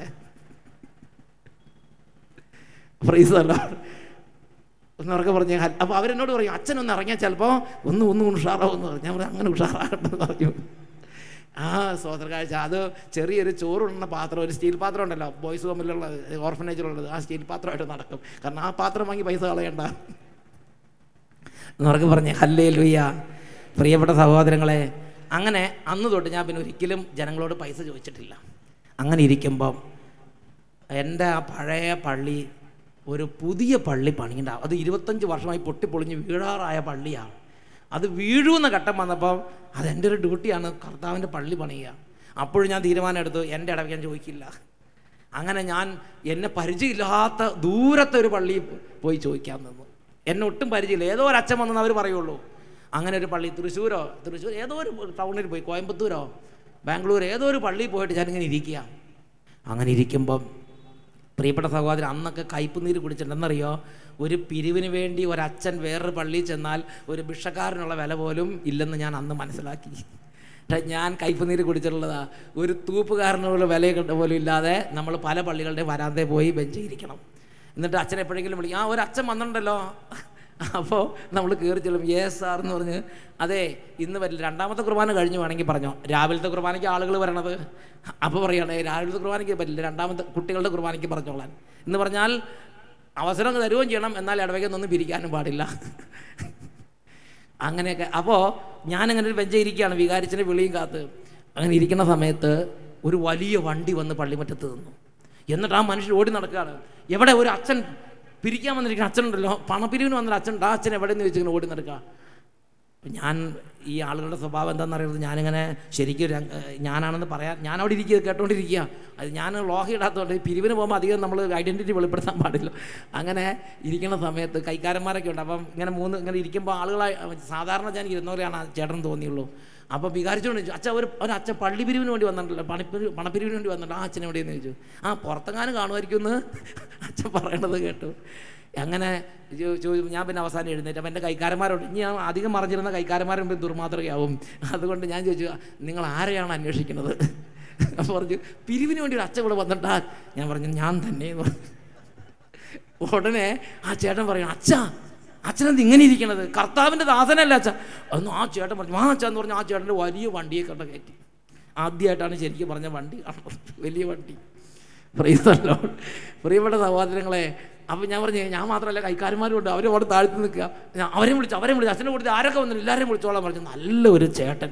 പ്രൈസ് അല്ല എന്നൊക്കെ പറഞ്ഞ അപ്പോൾ അവരെന്നോട് പറയും അച്ഛനൊന്ന് ഇറങ്ങിയാൽ ചിലപ്പോൾ ഒന്ന് ഒന്ന് ഉഷാറാവുമെന്ന് പറഞ്ഞു ഞാൻ പറഞ്ഞു അങ്ങനെ ഉഷാറാകട്ടെന്ന് പറഞ്ഞു ആ സ്വോത്രക്കാഴ്ച അത് ചെറിയൊരു ചോറുണ്ണ പാത്രം ഒരു സ്റ്റീൽ പാത്രം ഉണ്ടല്ലോ ബോയ്സ് ഹോമിലുള്ളത് ഓർഫനേജിലുള്ളത് ആ സ്റ്റീൽ പാത്രമായിട്ട് നടക്കും കാരണം ആ പാത്രം വാങ്ങി പൈസ കളയണ്ട എന്നൊക്കെ പറഞ്ഞ് ഹല്ലേ ലുയ്യ പ്രിയപ്പെട്ട സഹോദരങ്ങളെ അങ്ങനെ അന്ന് തൊട്ട് ഞാൻ പിന്നെ ഒരിക്കലും ജനങ്ങളോട് പൈസ ചോദിച്ചിട്ടില്ല അങ്ങനെ ഇരിക്കുമ്പം എൻ്റെ ആ പഴയ പള്ളി ഒരു പുതിയ പള്ളി പണിയുണ്ടാവും അത് ഇരുപത്തഞ്ച് വർഷമായി പൊട്ടിപ്പൊളിഞ്ഞ് വീഴാറായ പള്ളിയാണ് അത് വീഴുന്ന ഘട്ടം വന്നപ്പോൾ അത് എൻ്റെ ഒരു ഡ്യൂട്ടിയാണ് കർത്താവിൻ്റെ പള്ളി പണിയുക അപ്പോഴും ഞാൻ തീരുമാനം എടുത്തു എൻ്റെ ഇടയ്ക്ക് ഞാൻ ചോദിക്കില്ല അങ്ങനെ ഞാൻ എന്നെ പരിചയമില്ലാത്ത ദൂരത്തെ ഒരു പള്ളിയിൽ പോയി ചോദിക്കാൻ നിന്നു എന്നെ ഒട്ടും പരിചയമില്ല ഏതോ ഒരു അച്ഛൻ വന്നെന്ന് അവർ പറയുള്ളൂ അങ്ങനെ ഒരു പള്ളി തൃശ്ശൂരോ തൃശ്ശൂർ ഏതോ ഒരു ടൗണിൽ പോയി കോയമ്പത്തൂരോ ബാംഗ്ലൂർ ഏതോ ഒരു പള്ളിയിൽ പോയിട്ട് ഞാനിങ്ങനെ ഇരിക്കുക അങ്ങനെ ഇരിക്കുമ്പം പ്രിയപ്പെട്ട സഹോദരൻ അന്നൊക്കെ കയ്പ് നീര് കുടിച്ചിട്ടുണ്ടെന്നറിയോ ഒരു പിരിവിന് വേണ്ടി ഒരച്ഛൻ വേറൊരു പള്ളിയിൽ ചെന്നാൽ ഒരു ഭിക്ഷക്കാരനുള്ള വില പോലും ഇല്ലെന്ന് ഞാൻ അന്ന് മനസ്സിലാക്കി ടെ ഞാൻ കയ്പ് നീര് കുടിച്ചിട്ടുള്ളതാ ഒരു തൂപ്പുകാരനുള്ള വില പോലും ഇല്ലാതെ നമ്മൾ പല പള്ളികളുടെ വരാതെ പോയി ബെഞ്ചിരിക്കണം എന്നിട്ട് അച്ഛൻ എപ്പോഴെങ്കിലും വിളിക്കും ആ ഒരു അച്ഛൻ വന്നിട്ടുണ്ടല്ലോ അപ്പോൾ നമ്മൾ കയറി ചെല്ലും യേസ് സാർ എന്ന് പറഞ്ഞ് അതെ ഇന്ന് വരില്ല രണ്ടാമത്തെ കുർബാന കഴിഞ്ഞു വേണമെങ്കിൽ പറഞ്ഞോ രാവിലത്തെ കുർബാനയ്ക്ക് ആളുകൾ വരണത് അപ്പോൾ പറയുകയാണ് രാവിലത്തെ കുർബാനയ്ക്ക് പറ്റില്ല രണ്ടാമത്തെ കുട്ടികളുടെ കുർബാനയ്ക്ക് പറഞ്ഞോളാൻ എന്ന് പറഞ്ഞാൽ അവസരം തരുകയും ചെയ്യണം എന്നാൽ ഇടവയ്ക്കൊന്നും പിരിക്കാനും പാടില്ല അങ്ങനെയൊക്കെ അപ്പോൾ ഞാനങ്ങനെ ഒരു ബെഞ്ച് ഇരിക്കുകയാണ് വികാരിച്ചിൻ്റെ വിളിയും കാത്ത് അങ്ങനെ ഇരിക്കുന്ന സമയത്ത് ഒരു വലിയ വണ്ടി വന്ന് പള്ളിമറ്റത്ത് നിന്നു എന്നിട്ട് ആ മനുഷ്യർ ഓടി നടക്കുകയാണ് എവിടെ ഒരു അച്ഛൻ പിരിക്കാൻ വന്നിരിക്കുന്ന അച്ഛനുണ്ടല്ലോ പണപ്പിരിവിന് വന്നൊരു അച്ഛനുണ്ട് ആ അച്ഛൻ എവിടെയെന്ന് ചോദിച്ചിങ്ങനെ ഓടി നടക്കുക അപ്പം ഞാൻ ഈ ആളുകളുടെ സ്വഭാവം എന്താണെന്ന് അറിയുന്നത് ഞാനിങ്ങനെ ശരിക്കും ഒരു, ഏഹ്, ഞാനാണെന്ന് പറയാൻ ഞാൻ അവിടെ ഇരിക്കുക കേട്ടോണ്ടിരിക്കുക അത് ഞാൻ ലോഹ ഇടാത്തതുകൊണ്ട് ഈ പിരിവിന് പോകുമ്പോൾ അധികം നമ്മൾ ഐഡൻറ്റിറ്റി വെളിപ്പെടുത്താൻ പാടില്ല അങ്ങനെ ഇരിക്കുന്ന സമയത്ത് കൈക്കാരന്മാരൊക്കെ ഉണ്ട് അപ്പം ഇങ്ങനെ മൂന്ന് ഇങ്ങനെ ഇരിക്കുമ്പോൾ ആളുകളായി സാധാരണ ഞാൻ ഇരുന്നവരെയാണ് ആ ചേട്ടൻ തോന്നിയുള്ളൂ അപ്പോൾ വികാരിച്ചുകൊണ്ട് ചോദിച്ചു അച്ഛൻ ഒരു ഒരു അച്ഛൻ പള്ളി പിരിവിന് വേണ്ടി വന്നിട്ടുണ്ടല്ലോ പണിപ്പിരി പണപ്പിരിവിന് വേണ്ടി വന്നിട്ടുണ്ട് ആ അച്ഛൻ എവിടെയെന്ന് ചോദിച്ചു ആ പുറത്തെങ്ങാനും കാണുമായിരിക്കും എന്ന് അച്ഛൻ പറയണത് കേട്ടു അങ്ങനെ ചോ- ചോ- ഞാൻ പിന്നെ അവസാനം എഴുന്നേറ്റ് അപ്പം എൻ്റെ കൈക്കാരന്മാരോട് ഇനി ഞാൻ അധികം മറിഞ്ഞിരുന്ന കൈക്കാരന്മാരും മുമ്പിൽ ദുർമാതൃകയാവും അതുകൊണ്ട് ഞാൻ ചോദിച്ചു നിങ്ങൾ ആരെയാണ് അന്വേഷിക്കുന്നത് അപ്പോൾ പറഞ്ഞു പിരിവിന് വേണ്ടി ഒരു അച്ഛൻ ഇവിടെ വന്നിട്ടാ ഞാൻ പറഞ്ഞു ഞാൻ തന്നെ എന്ന് പറഞ്ഞു ഉടനെ ആ ചേട്ടൻ പറയും അച്ഛാ അച്ഛനെന്ത് ഇങ്ങനെ ഇരിക്കണത് കർത്താവിൻ്റെ ദാസനല്ല അച്ഛ അതൊന്നും ആ ചേട്ടൻ പറഞ്ഞു ആ അച്ഛൻ എന്ന് പറഞ്ഞു ആ ചേട്ടൻ്റെ വലിയ വണ്ടിയെ കണ്ട കയറ്റി ആദ്യമായിട്ടാണ് ശരിക്കും പറഞ്ഞ വണ്ടി കാണുന്നത് വലിയ വണ്ടി പ്രിയതല്ലോ പ്രിയപ്പെട്ട സഹോദരങ്ങളെ അപ്പം ഞാൻ പറഞ്ഞു ഞാൻ മാത്രമല്ല കൈക്കാരന്മാരും ഉണ്ട് അവരും അവിടെ താഴ്ത്തി നിൽക്കുക ഞാൻ അവരെ വിളിച്ചു അവരെ വിളിച്ചു അച്ഛനെ വിളിച്ച് ആരൊക്കെ വന്നില്ല എല്ലാവരെയും വിളിച്ചോളാൻ പറഞ്ഞു നല്ല ഒരു ചേട്ടൻ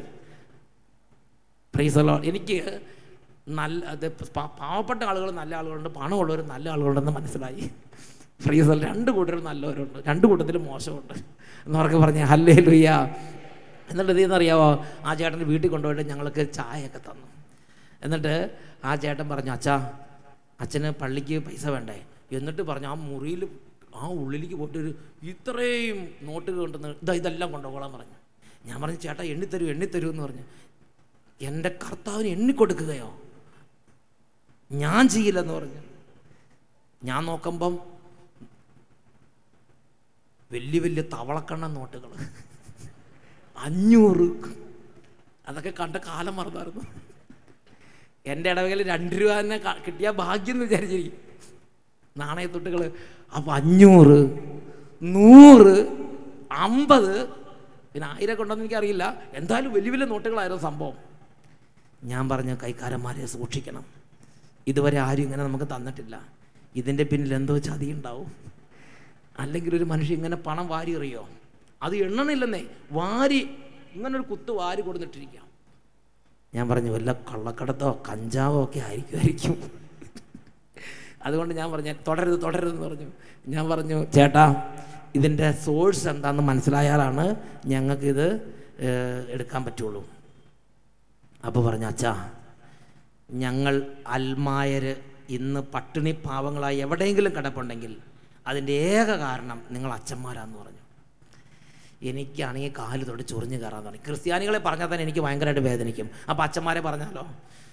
പ്രീസലോ എനിക്ക് നല്ല അത് പ- പാവപ്പെട്ട ആളുകൾ നല്ല ആളുകളുണ്ട് പണമുള്ളവർ നല്ല ആളുകളുണ്ടെന്ന് മനസ്സിലായി ഫ്രീസൽ രണ്ട് കൂട്ടരും നല്ലവരുണ്ട് രണ്ട് കൂട്ടത്തിലും മോശമുണ്ട് എന്നവർക്ക് പറഞ്ഞ് ഹല്ലേ ലുയ്യ എന്നിട്ട് ഇതെന്നറിയാവോ ആ ചേട്ടൻ്റെ വീട്ടിൽ കൊണ്ടുപോയിട്ട് ഞങ്ങൾക്ക് ചായയൊക്കെ തന്നു എന്നിട്ട് ആ ചേട്ടൻ പറഞ്ഞു അച്ഛാ അച്ഛന് പള്ളിക്ക് പൈസ വേണ്ടേ എന്നിട്ട് പറഞ്ഞു ആ മുറിയിൽ ആ ഉള്ളിലേക്ക് പോയിട്ട് ഒരു ഇത്രയും നോട്ടുകൾ കൊണ്ടുവന്ന് ഇതാ ഇതെല്ലാം കൊണ്ടുപോകാൻ പറഞ്ഞു ഞാൻ പറഞ്ഞു ചേട്ടാ എണ്ണിത്തരൂ എണ്ണിത്തരൂ എന്ന് പറഞ്ഞു എൻ്റെ കർത്താവിന് എണ്ണിക്കൊടുക്കുകയോ ഞാൻ ചെയ്യില്ലെന്ന് പറഞ്ഞു ഞാൻ നോക്കുമ്പം വലിയ വലിയ തവളക്കണ്ണ നോട്ടുകൾ അഞ്ഞൂറ് അതൊക്കെ കണ്ട കാലം മറന്നായിരുന്നു എൻ്റെ ഇടവകയിൽ രണ്ട് രൂപ തന്നെ ക- കിട്ടിയ ഭാഗ്യം എന്ന് വിചാരിച്ചിരിക്കും നാണയത്തൊട്ടുകൾ അപ്പം അഞ്ഞൂറ് നൂറ് അമ്പത് പിന്നെ ആയിരം കൊണ്ടൊന്നും എനിക്കറിയില്ല എന്തായാലും വലിയ വലിയ നോട്ടുകളായിരുന്നു സംഭവം ഞാൻ പറഞ്ഞ കൈക്കാരന്മാരെ സൂക്ഷിക്കണം ഇതുവരെ ആരും ഇങ്ങനെ നമുക്ക് തന്നിട്ടില്ല ഇതിൻ്റെ പിന്നിൽ എന്തോ ചതി ഉണ്ടാവും അല്ലെങ്കിൽ ഒരു മനുഷ്യൻ ഇങ്ങനെ പണം വാരി എറിയോ അത് എണ്ണണില്ലെന്നേ വാരി ഇങ്ങനെ ഒരു കുത്ത് വാരി കൊടുത്തിട്ടിരിക്കാം ഞാൻ പറഞ്ഞു വല്ല കള്ളക്കടത്തോ കഞ്ചാവോ ഒക്കെ ആയിരിക്കുമായിരിക്കും അതുകൊണ്ട് ഞാൻ പറഞ്ഞു തുടരരുത് തുടരരുതെന്ന് പറഞ്ഞു ഞാൻ പറഞ്ഞു ചേട്ടാ ഇതിൻ്റെ സോഴ്സ് എന്താണെന്ന് മനസ്സിലായാലാണ് ഞങ്ങൾക്കിത് ഏഹ്, എടുക്കാൻ പറ്റുള്ളൂ അപ്പോൾ പറഞ്ഞു അച്ഛാ ഞങ്ങൾ അൽമായർ ഇന്ന് പട്ടിണി പാവങ്ങളായി എവിടെയെങ്കിലും കിടപ്പുണ്ടെങ്കിൽ അതിൻ്റെ ഏക കാരണം നിങ്ങൾ അച്ഛന്മാരാന്ന് പറഞ്ഞു എനിക്കാണെങ്കിൽ കാല് തൊട്ട് ചൊറിഞ്ഞ് കയറാൻ തുടങ്ങി ക്രിസ്ത്യാനികളെ പറഞ്ഞാൽ തന്നെ എനിക്ക് ഭയങ്കരമായിട്ട് വേദനിക്കും അപ്പോൾ അച്ഛന്മാരെ പറഞ്ഞാലോ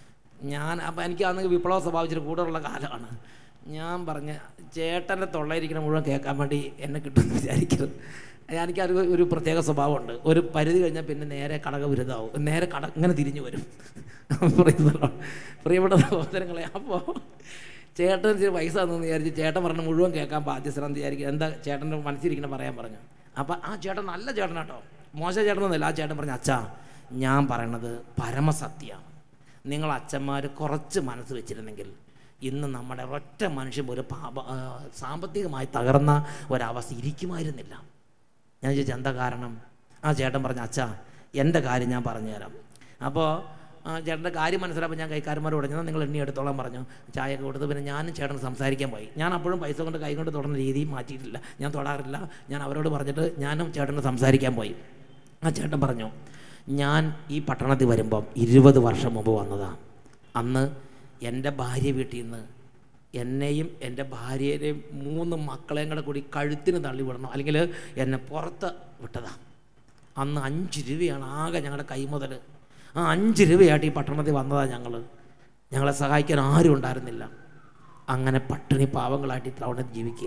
ഞാൻ അപ്പം എനിക്ക് അന്ന് വിപ്ലവ സ്വഭാവിച്ചിട്ട് കൂടുതലുള്ള കാലമാണ് ഞാൻ പറഞ്ഞ ചേട്ടൻ്റെ തൊള്ളയിരിക്കണ മുഴുവൻ കേൾക്കാൻ വേണ്ടി എന്നെ കിട്ടുമെന്ന് വിചാരിക്കരുത് എനിക്ക് അത് ഒരു പ്രത്യേക സ്വഭാവമുണ്ട് ഒരു പരിധി കഴിഞ്ഞാൽ പിന്നെ നേരെ കടകവിരുദ്ധാവും നേരെ കട ഇങ്ങനെ തിരിഞ്ഞു വരും പറയുന്നല്ലോ പ്രിയപ്പെട്ട സഹോദരങ്ങളെ അപ്പോൾ ചേട്ടൻ ഇച്ചിരി പൈസ തന്നു വിചാരിച്ച് ചേട്ടൻ പറഞ്ഞ മുഴുവൻ കേൾക്കാൻ ബാധ്യസ്ഥരാന്ന് വിചാരിക്കുക എന്താ ചേട്ടൻ്റെ മനസ്സിലിരിക്കണം പറയാൻ പറഞ്ഞു അപ്പം ആ ചേട്ടൻ നല്ല ചേട്ടനാട്ടോ മോശം ചേട്ടനൊന്നുമില്ല ആ ചേട്ടൻ പറഞ്ഞു അച്ഛാ ഞാൻ പറയണത് പരമസത്യമാണ് നിങ്ങൾ അച്ഛന്മാർ കുറച്ച് മനസ്സ് വെച്ചിരുന്നെങ്കിൽ ഇന്ന് നമ്മുടെ ഒറ്റ മനുഷ്യൻ ഒരു പാപ ആ, സാമ്പത്തികമായി തകർന്ന ഒരവസ്ഥ ഇരിക്കുമായിരുന്നില്ല ഞാൻ ചോദിച്ചു എന്താ കാരണം ആ ചേട്ടൻ പറഞ്ഞു അച്ഛാ എൻ്റെ കാര്യം ഞാൻ പറഞ്ഞുതരാം അപ്പോൾ ചേട്ടൻ്റെ കാര്യം മനസ്സിലായപ്പോൾ ഞാൻ കൈക്കാരന്മാരോട് പറഞ്ഞു "എന്നാ നിങ്ങൾ എണ്ണി എടുത്തോളാൻ പറഞ്ഞു ചായയൊക്കെ കൊടുത്ത് പിന്നെ ഞാനും ചേട്ടൻ സംസാരിക്കാൻ പോയി ഞാൻ അപ്പോഴും പൈസ കൊണ്ട് കൈ കൊണ്ട് തുടർന്ന രീതി മാറ്റിയിട്ടില്ല ഞാൻ തൊടാറില്ല ഞാൻ അവരോട് പറഞ്ഞിട്ട് ഞാനും ചേട്ടന് സംസാരിക്കാൻ പോയി ആ ചേട്ടൻ പറഞ്ഞു ഞാൻ ഈ പട്ടണത്തിൽ വരുമ്പം ഇരുപത് വർഷം മുമ്പ് വന്നതാണ് അന്ന് എൻ്റെ ഭാര്യ വീട്ടിൽ നിന്ന് എന്നെയും എൻ്റെ ഭാര്യയെയും മൂന്ന് മക്കളെയും കൂടെ കൂടി കഴുത്തിന് തള്ളി വിടണം അല്ലെങ്കിൽ എന്നെ പുറത്ത് വിട്ടതാണ് അന്ന് അഞ്ച് രൂപയാണ് ആകെ ഞങ്ങളുടെ കൈമുതൽ ആ അഞ്ച് രൂപയായിട്ട് ഈ പട്ടണത്തിൽ വന്നതാണ് ഞങ്ങൾ ഞങ്ങളെ സഹായിക്കാൻ ആരും ഉണ്ടായിരുന്നില്ല അങ്ങനെ പട്ടിണി പാവങ്ങളായിട്ട് ഈ ടൗണിൽ ജീവിക്കുക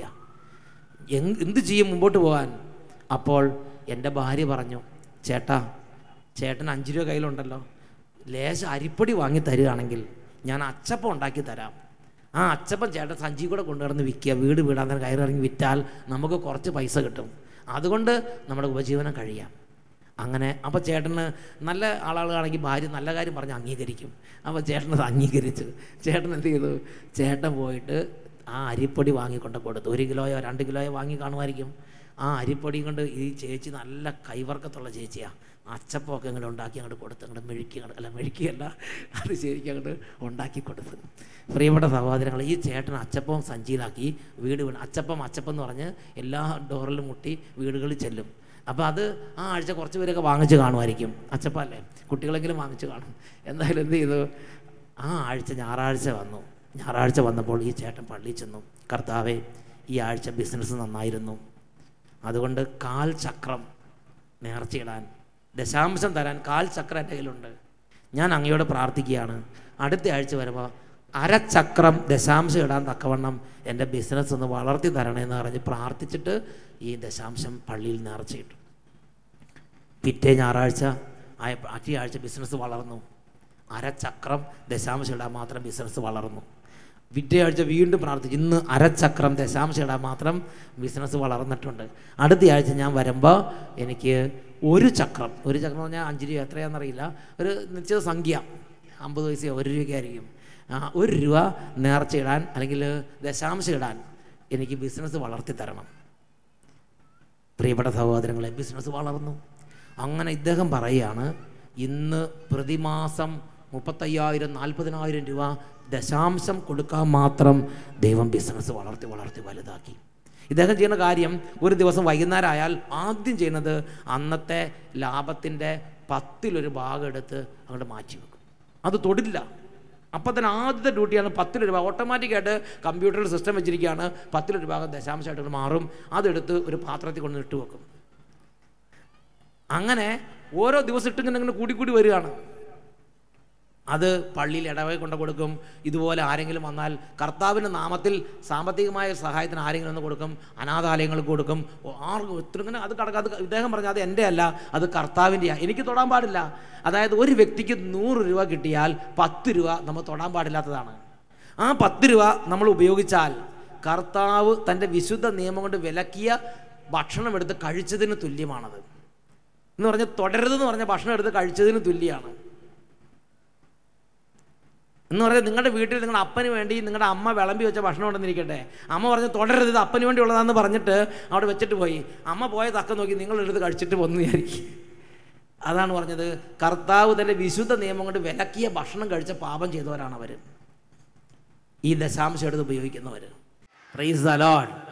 എങ് എന്ത് ചെയ്യും മുമ്പോട്ട് പോകാൻ അപ്പോൾ എൻ്റെ ഭാര്യ പറഞ്ഞു ചേട്ടാ ചേട്ടൻ അഞ്ച് രൂപ കയ്യിലുണ്ടല്ലോ ലേശ അരിപ്പൊടി വാങ്ങി തരികയാണെങ്കിൽ ഞാൻ അച്ചപ്പം ഉണ്ടാക്കി തരാം ആ അച്ചപ്പം ചേട്ടൻ സഞ്ചി കൂടെ കൊണ്ടുവന്ന് വിൽക്കുക വീട് വീടാൻ തന്നെ കയറിറങ്ങി വിറ്റാൽ നമുക്ക് കുറച്ച് പൈസ കിട്ടും അതുകൊണ്ട് നമ്മുടെ ഉപജീവനം കഴിയാം അങ്ങനെ അപ്പോൾ ചേട്ടന് നല്ല ആളുകളാണെങ്കിൽ ഭാര്യ നല്ല കാര്യം പറഞ്ഞ് അംഗീകരിക്കും അപ്പോൾ ചേട്ടൻ അത് അംഗീകരിച്ചു ചേട്ടൻ എന്ത് ചെയ്തു ചേട്ടൻ പോയിട്ട് ആ അരിപ്പൊടി വാങ്ങിക്കൊണ്ട് കൊടുത്തു ഒരു കിലോയോ രണ്ട് കിലോയോ വാങ്ങി കാണുമായിരിക്കും ആ അരിപ്പൊടിയും കൊണ്ട് ഈ ചേച്ചി നല്ല കൈവർക്കത്തുള്ള ചേച്ചിയാണ് അച്ചപ്പമൊക്കെ ഇങ്ങോട്ട് ഉണ്ടാക്കി അങ്ങോട്ട് കൊടുത്ത് അങ്ങോട്ട് മെഴുക്കി അങ്ങോട്ട് അല്ല മെഴുക്കിയല്ല അത് ശരിക്കും അങ്ങോട്ട് ഉണ്ടാക്കി കൊടുത്ത് പ്രിയപ്പെട്ട സഹോദരങ്ങൾ ഈ ചേട്ടൻ അച്ചപ്പവും സഞ്ചിയിലാക്കി വീട് വീണ് അച്ചപ്പം അച്ചപ്പം എന്ന് പറഞ്ഞ് എല്ലാ ഡോറിലും മുട്ടി വീടുകളിൽ ചെല്ലും അപ്പോൾ അത് ആ ആഴ്ച കുറച്ച് പേരൊക്കെ വാങ്ങിച്ച് കാണുമായിരിക്കും അച്ചപ്പം അല്ലേ കുട്ടികളെങ്കിലും വാങ്ങിച്ച് കാണും എന്തായാലും എന്ത് ചെയ്തു ആ ആഴ്ച ഞായറാഴ്ച വന്നു ഞായറാഴ്ച വന്നപ്പോൾ ഈ ചേട്ടൻ പള്ളിയിൽ ചെന്നു കർത്താവേ ഈ ആഴ്ച ബിസിനസ് നന്നായിരുന്നു അതുകൊണ്ട് കാൽ ചക്രം നേർച്ചയിടാൻ ദശാംശം തരാൻ കാൽ ചക്രം എൻ്റെ കയ്യിലുണ്ട് ഞാൻ അങ്ങയോട് പ്രാർത്ഥിക്കുകയാണ് അടുത്ത ആഴ്ച വരുമ്പോൾ അരച്ചക്രം ദശാംശം ഇടാൻ തക്കവണ്ണം എൻ്റെ ബിസിനസ് ഒന്ന് വളർത്തി തരണേന്ന് പറഞ്ഞ് പ്രാർത്ഥിച്ചിട്ട് ഈ ദശാംശം പള്ളിയിൽ നേർച്ചയിട്ടു പിറ്റേ ഞായറാഴ്ച ആയ അറ്റേ ആഴ്ച ബിസിനസ് വളർന്നു അരച്ചക്രം ദശാംശം ഇടാൻ മാത്രം ബിസിനസ് വളർന്നു പിറ്റേ ആഴ്ച വീണ്ടും പ്രാർത്ഥിച്ചു ഇന്ന് അരച്ചക്രം ദശാംശം ഇടാൻ മാത്രം ബിസിനസ് വളർന്നിട്ടുണ്ട് അടുത്ത ആഴ്ച ഞാൻ വരുമ്പോൾ എനിക്ക് ഒരു ചക്രം ഒരു ചക്രം എന്ന് പറഞ്ഞാൽ അഞ്ച് രൂപ എത്രയാണെന്നറിയില്ല ഒരു നിശ്ചിത സംഖ്യ അമ്പത് പൈസയോ ഒരു രൂപയ്ക്കായിരിക്കും ആ ഒരു രൂപ നേർച്ചയിടാൻ അല്ലെങ്കിൽ ദശാംശം ഇടാൻ എനിക്ക് ബിസിനസ് വളർത്തി തരണം പ്രിയപ്പെട്ട സഹോദരങ്ങളെ ബിസിനസ് വളർന്നു അങ്ങനെ ഇദ്ദേഹം പറയുകയാണ് ഇന്ന് പ്രതിമാസം മുപ്പത്തയ്യായിരം നാൽപ്പതിനായിരം രൂപ ദശാംശം കൊടുക്കാൻ മാത്രം ദൈവം ബിസിനസ് വളർത്തി വളർത്തി വലുതാക്കി ഇദ്ദേഹം ചെയ്യുന്ന കാര്യം ഒരു ദിവസം വൈകുന്നേരം ആയാൽ ആദ്യം ചെയ്യുന്നത് അന്നത്തെ ലാഭത്തിൻ്റെ പത്തിലൊരു ഭാഗം എടുത്ത് അങ്ങോട്ട് മാറ്റി വെക്കും അത് തൊടില്ല അപ്പം തന്നെ ആദ്യത്തെ ഡ്യൂട്ടിയാണ് പത്തിൽ രൂപ ഓട്ടോമാറ്റിക്കായിട്ട് കമ്പ്യൂട്ടറിൽ സിസ്റ്റം വെച്ചിരിക്കുകയാണ് പത്തിൽ രൂപ ദശാംശമായിട്ട് മാറും അതെടുത്ത് ഒരു പാത്രത്തിൽ കൊണ്ട് ഇട്ട് വെക്കും അങ്ങനെ ഓരോ ദിവസം ഇട്ടിങ്ങനെ ഇങ്ങനെ കൂടി കൂടി വരികയാണ് അത് പള്ളിയിൽ ഇടവകയിൽ കൊണ്ട് കൊടുക്കും ഇതുപോലെ ആരെങ്കിലും വന്നാൽ കർത്താവിൻ്റെ നാമത്തിൽ സാമ്പത്തികമായ സഹായത്തിന് ആരെങ്കിലും ഒന്ന് കൊടുക്കും അനാഥാലയങ്ങൾക്ക് കൊടുക്കും ഓ, ആർക്കും എത്ര ഇങ്ങനെ അത് കടക്ക അത് ഇദ്ദേഹം പറഞ്ഞാൽ അത് എൻ്റെ അല്ല അത് കർത്താവിൻ്റെയാണ് എനിക്ക് തൊടാൻ പാടില്ല അതായത് ഒരു വ്യക്തിക്ക് നൂറ് രൂപ കിട്ടിയാൽ പത്ത് രൂപ നമ്മൾ തൊടാൻ പാടില്ലാത്തതാണ് ആ പത്ത് രൂപ നമ്മൾ ഉപയോഗിച്ചാൽ കർത്താവ് തൻ്റെ വിശുദ്ധ നിയമം കൊണ്ട് വിലക്കിയ ഭക്ഷണം എടുത്ത് കഴിച്ചതിന് തുല്യമാണത് എന്ന് പറഞ്ഞാൽ തുടരുതെന്ന് പറഞ്ഞ ഭക്ഷണം എടുത്ത് കഴിച്ചതിന് തുല്യമാണ് എന്ന് പറഞ്ഞാൽ നിങ്ങളുടെ വീട്ടിൽ നിങ്ങളുടെ അപ്പന് വേണ്ടി നിങ്ങളുടെ അമ്മ വിളമ്പി വെച്ച ഭക്ഷണം ഉണ്ടെന്നിരിക്കട്ടെ അമ്മ പറഞ്ഞ് തുടരരുത് ഇത് അപ്പന് വേണ്ടി ഉള്ളതാന്ന് പറഞ്ഞിട്ട് അവിടെ വെച്ചിട്ട് പോയി അമ്മ പോയ തക്ക നോക്കി നിങ്ങൾ എടുത്ത് കഴിച്ചിട്ട് വന്നു വിചാരിക്കും അതാണ് പറഞ്ഞത് കർത്താവ് തൻ്റെ വിശുദ്ധ നിയമം കൊണ്ട് വിലക്കിയ ഭക്ഷണം കഴിച്ച പാപം ചെയ്തവരാണ് അവർ ഈ ദശാംശം എടുത്ത് ഉപയോഗിക്കുന്നവർ റീസ് അലോഡ്